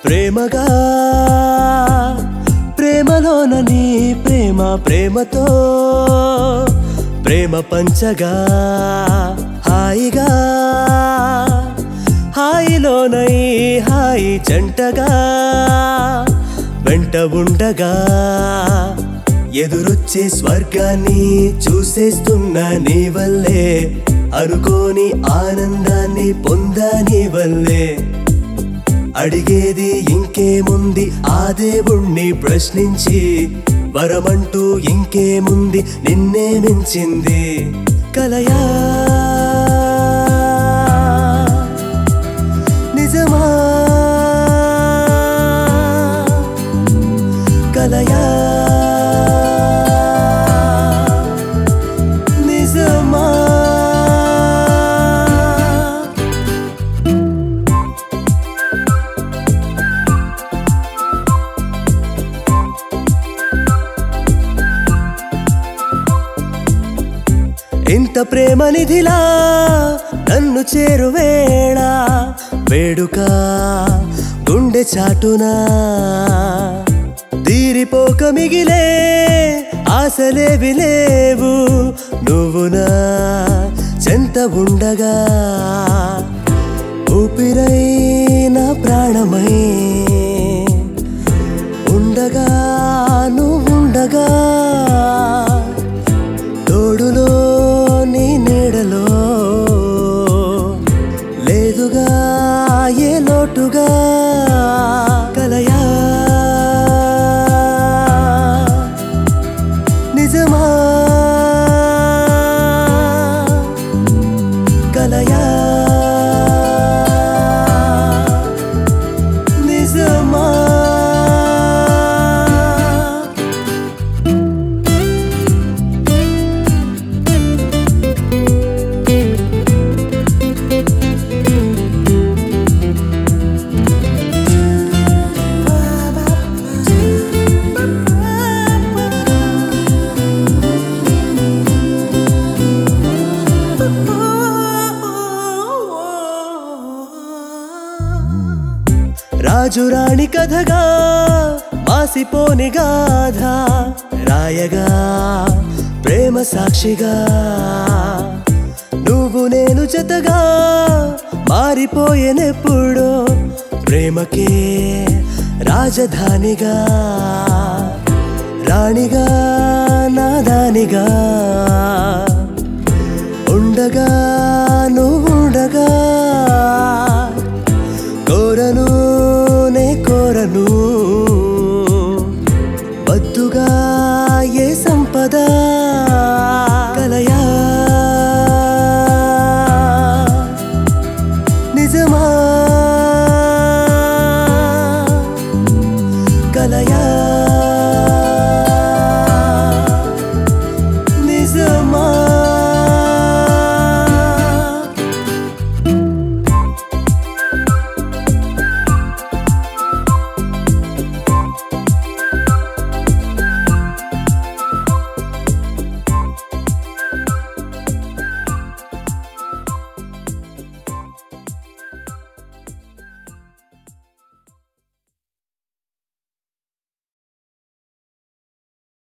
ప్రేమగా ప్రేమలోన నీ ప్రేమ ప్రేమతో ప్రేమ పంచగా హాయిగా హాయిలోన ఈ హాయి జంటగా వెంట ఉండగా ఎదురొచ్చే స్వర్గాన్ని చూసేస్తున్న నీ వల్లే అనుకోని ఆనందాన్ని పొందా నీ వల్లే అడిగేది ఇంకేముంది ఆ దేవుణ్ణి ప్రశ్నించి వరమంటూ ఇంకేముంది నిన్నే మించింది కలయా నిజమా కలయా నిజమా ఇంత ప్రేమ నిధిలా నన్ను చేరువేళ వేడుక గుండె చాటునా తీరిపోక మిగిలే ఆశలేవి లేవు నువ్వు నా చెంత ఉండగా ఊపిరై నా ప్రాణమై ఉండగా నువ్వుండగా తోడులో నీ నీడలో లేదుగా ఏ లోటుగా కలయా నిజమా కలయా నిజమా రాజు రాణి కథగా మాసిపోని గాథ రాయగా ప్రేమ సాక్షిగా నువ్వు నేను జతగా మారిపోయేనెప్పుడో ప్రేమకే రాజధానిగా రాణిగా నాదానిగా